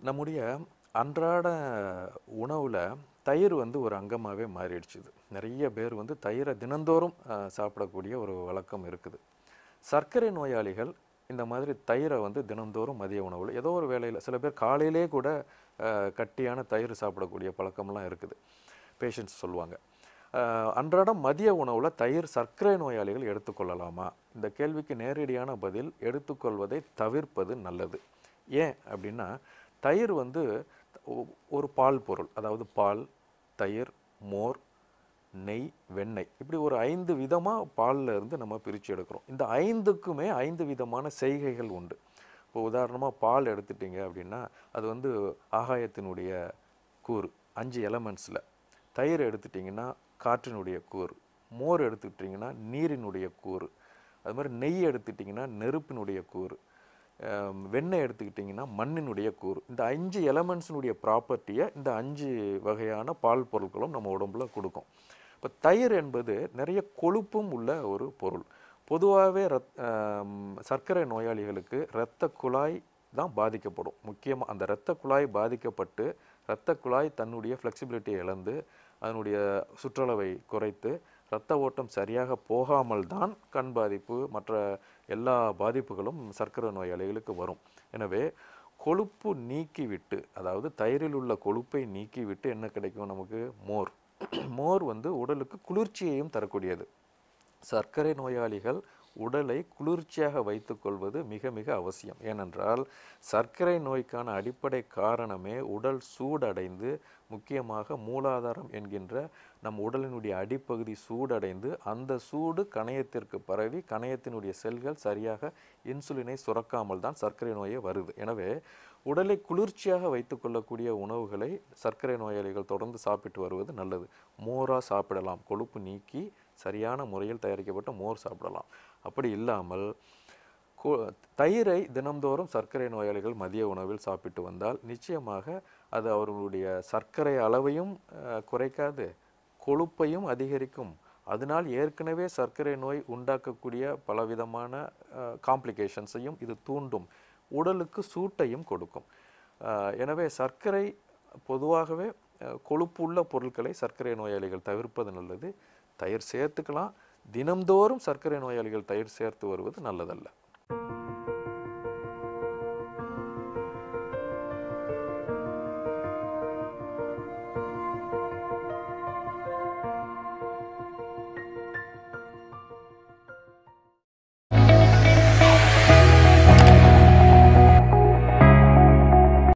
நம்முடைய அன்றாட உணவில் தயிர் வந்து ஒரு அங்கமாகவே மாறிடுச்சுது நிறைய பேர் வந்து தயிரை தினந்தோறும் அஹ், சாப்பிடக்கூடிய ஒரு வழக்கம் இருக்குது சர்க்கரை நோயாளிகள் இந்த மாதிரி தயிரை வந்து தினந்தோறும் மதிய உணவில் ஏதோ ஒரு வேளையில் சில பேர் காலையிலே கூட அஹ், கட்டியான தயிர் சாப்பிடக்கூடிய பழக்கம்லாம் இருக்குது பேஷண்ட்ஸ் சொல்லுவாங்க அஹ், அன்றாடம் மதிய உணவில் தயிர் சர்க்கரை நோயாளிகள் எடுத்துக்கொள்ளலாமா இந்த கேள்விக்கு நேரடியான பதில் எடுத்துக்கொள்வதை தவிர்ப்பது நல்லது ஏன் அப்படின்னா தயிர் வந்து ஒ- ஒரு பால் பொருள் அதாவது பால் தயிர் மோர் நெய் வெண்ணெய் இப்படி ஒரு ஐந்து விதமாக பால்ல இருந்து நம்ம பிரித்து எடுக்கிறோம் இந்த ஐந்துக்குமே ஐந்து விதமான செய்கைகள் உண்டு இப்போ உதாரணமாக பால் எடுத்துட்டீங்க அப்படின்னா அது வந்து ஆகாயத்தினுடைய கூறு அஞ்சு எலமெண்ட்ஸில் தயிர் எடுத்துட்டிங்கன்னா காற்றினுடைய கூறு மோர் எடுத்துக்கிட்டிங்கன்னா நீரினுடைய கூறு அது மாதிரி நெய் எடுத்துட்டிங்கன்னா நெருப்பினுடைய கூறு ஆம், வெண்ணெய் எடுத்துக்கிட்டிங்கன்னா மண்ணினுடைய கூறு இந்த அஞ்சு எலமெண்ட்ஸினுடைய ப்ராப்பர்ட்டியை இந்த அஞ்சு வகையான பால் பொருட்களும் நம்ம உடம்புல கொடுக்கும் இப்போ தயிர் என்பது நிறைய கொழுப்பும் உள்ள ஒரு பொருள் பொதுவாகவே ரத் ஆம், சர்க்கரை நோயாளிகளுக்கு இரத்த குழாய் தான் பாதிக்கப்படும் முக்கியமாக அந்த இரத்த குழாய் பாதிக்கப்பட்டு இரத்த குழாய் தன்னுடைய ஃப்ளெக்சிபிலிட்டியை இழந்து அதனுடைய சுற்றளவை குறைத்து இரத்த ஓட்டம் சரியாக போகாமல் தான் கண் பாதிப்பு மற்ற எல்லா பாதிப்புகளும் சர்க்கரை நோயாளிகளுக்கு வரும் எனவே கொழுப்பு நீக்கிவிட்டு அதாவது தயிரில் உள்ள கொழுப்பை நீக்கிவிட்டு என்ன கிடைக்கும் நமக்கு மோர் மோர் வந்து உடலுக்கு குளிர்ச்சியையும் தரக்கூடியது சர்க்கரை நோயாளிகள் உடலை குளிர்ச்சியாக வைத்துக்கொள்வது மிக மிக அவசியம் ஏனென்றால் சர்க்கரை நோய்க்கான அடிப்படை காரணமே உடல் சூடடைந்து முக்கியமாக மூலாதாரம் என்கின்ற நம் உடலினுடைய அடிப்பகுதி சூடடைந்து அந்த சூடு கணையத்திற்கு பரவி கணையத்தினுடைய செல்கள் சரியாக இன்சுலினை சுரக்காமல் தான் சர்க்கரை நோயே வருது எனவே உடலை குளிர்ச்சியாக வைத்துக்கொள்ளக்கூடிய உணவுகளை சர்க்கரை நோயாளிகள் தொடர்ந்து சாப்பிட்டு வருவது நல்லது மோராக சாப்பிடலாம் கொழுப்பு நீக்கி சரியான முறையில் தயாரிக்கப்பட்ட மோர் சாப்பிடலாம் அப்படி இல்லாமல் கு- தயிரை தினம்தோறும் சர்க்கரை நோயாளிகள் மதிய உணவில் சாப்பிட்டு வந்தால் நிச்சயமாக அது அவர்களுடைய சர்க்கரை அளவையும் அஹ், குறைக்காது கொழுப்பையும் அதிகரிக்கும் அதனால் ஏற்கனவே சர்க்கரை நோய் உண்டாக்கக்கூடிய பலவிதமான காம்ப்ளிகேஷன்ஸையும் இது தூண்டும் உடலுக்கு சூட்டையும் கொடுக்கும் அஹ், எனவே சர்க்கரை பொதுவாகவே அஹ், கொழுப்புள்ள பொருட்களை சர்க்கரை நோயாளிகள் தவிர்ப்பது நல்லது தயிர் சேர்த்துக்கலாம் தினம்தோறும் சர்க்கரை நோயாளிகள் தயிர் சேர்த்து வருவது நல்லதல்ல